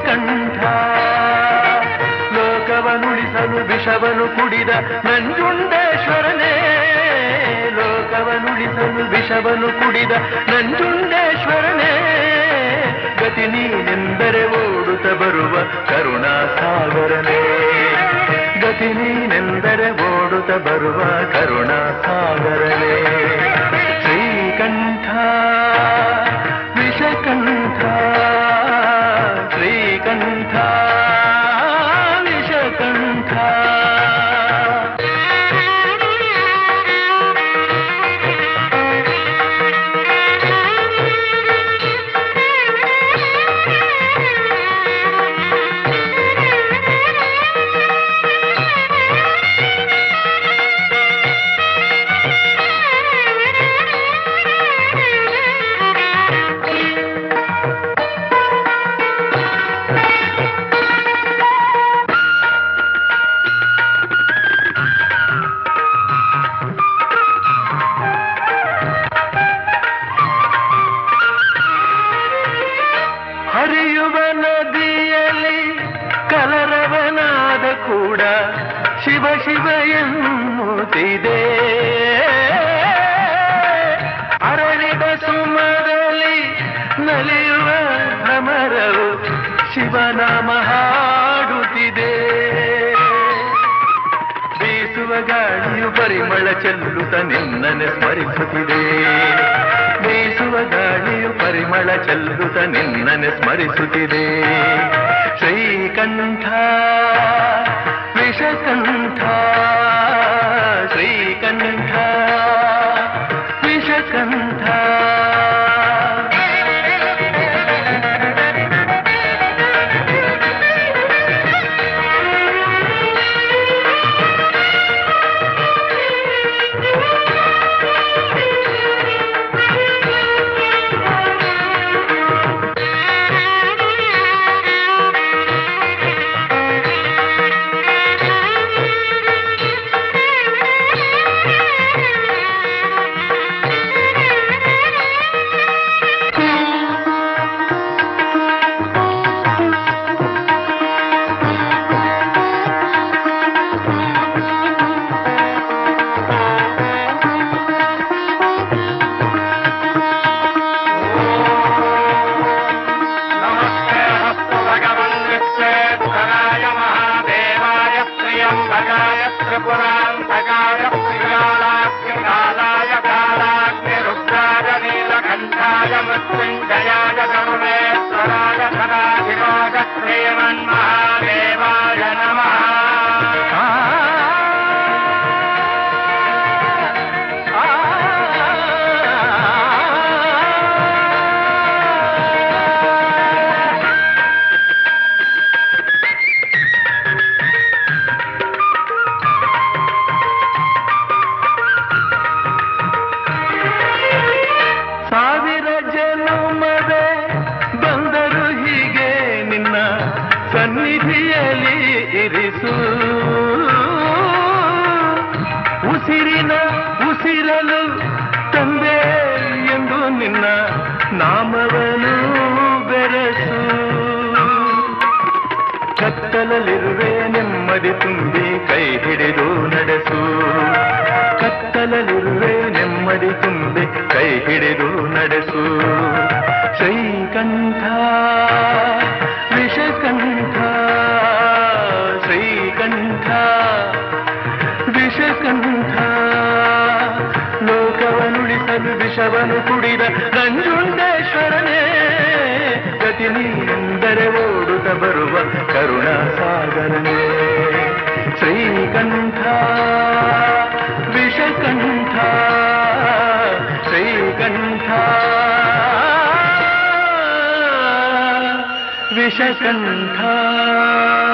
ವಿಷಕಂಠ ಲೋಕವನುಳಿಸಲು ವಿಷವನು ಕುಡಿದ ನಂಜುಂಡೇಶ್ವರನೇ ಲೋಕವನುಳಿಸಲು ವಿಷವನು ಕುಡಿದ ನಂಜುಂಡೇಶ್ವರನೇ ಗತಿ ನೀನೆಂದರೆ ಓಡುತ್ತ ಬರುವ ಕರುಣಾಸಾಗರನೇ ಗತಿ ನೀನೆಂದರೆ ಓಡುತ್ತ ಬರುವ ಕರುಣಾಸಾಗರನೇ ಶ್ರೀಕಂಠ ವಿಷಕಂಠ ಶ್ರೀಕಂಠ ವಿಷಕಂಠ ಹರಿಯುವ ನದಿಯಲ್ಲಿ ಕಲರವನಾದ ಕೂಡ ಶಿವ ಶಿವ ಎನ್ನುತ್ತಿದೆ ಅರಳಿದ ಸುಮದಲ್ಲಿ ನಲಿಯುವ ಭ್ರಮರವು ಶಿವನಾಮ ಹಾಡುತ್ತಿದೆ ಬೀಸುವ ಗಾಳಿಯು ಪರಿಮಳ ಚೆಲ್ಲುತ್ತ ನಿನ್ನನೆ ಸ್ಮರಿಸುತ್ತಿದೆ ಬೀಸುವ ಗಾಳಿಯು ಪರಿಮಳ ಚೆಲ್ಲುತ್ತ ನಿನ್ನನೆ ಸ್ಮರಿಸುತ್ತಿದೆ ಶ್ರೀಕಂಠ ವಿಷಕಂಠ ಶ್ರೀಕಂಠ ವಿಷಕಂಠ नमस्ते हस्तु भगवन् विश्वेश्वराय महादेवाय त्र्यम्बकाय त्रिपुरान्तकाय श्रीकालाग्निकालाय कालाग्निरुद्राय नीलकण्ठाय मृत्युञ्जयाय करुणेश्वराय सदाशिवाय श्रीमन्महादेवाय नमः ಸಾವಿರ ಜನುಮದೆ ಬಂದರು ಹೀಗೆ ನಿನ್ನ ಸನ್ನಿಧಿಯಲ್ಲಿ ಇರಿಸು ಉಸಿರಿನ ಉಸಿರಲು ತಂದೆ ಎಂದು ನಿನ್ನ ನಾಮವನ್ನು ಬೆರೆಸು ಕತ್ತಲಲ್ಲಿರುವೆ ನೆಮ್ಮದಿ ತುಂಬಿ ಕೈ ಹಿಡಿದು ನಡೆಸು ಕತ್ತಲಲ್ಲಿರುವೆ ನೆಮ್ಮದಿ ತುಂಬಿ ಕೈ ಹಿಡಿದು ನಡೆಸು ಶ್ರೀಕಂಠ ವಿಷಕಂಠ ಶ್ರೀಕಂಠ ವಿಷಕಂಠ ಲೋಕವನುಳಿಸಲು ವಿಷವನು ಕುಡಿದ ನಂಜುಂಡೇಶ್ವರನೇ ಗತಿ ನೀನೆಂದರೆ ಓಡುತ್ತ ಬರುವ ಕರುಣಾಸಾಗರನೇ ಶ್ರೀಕಂಠ ವಿಷಕಂಠ ಶ್ರೀಕಂಠ ವಿಷಕಂಠ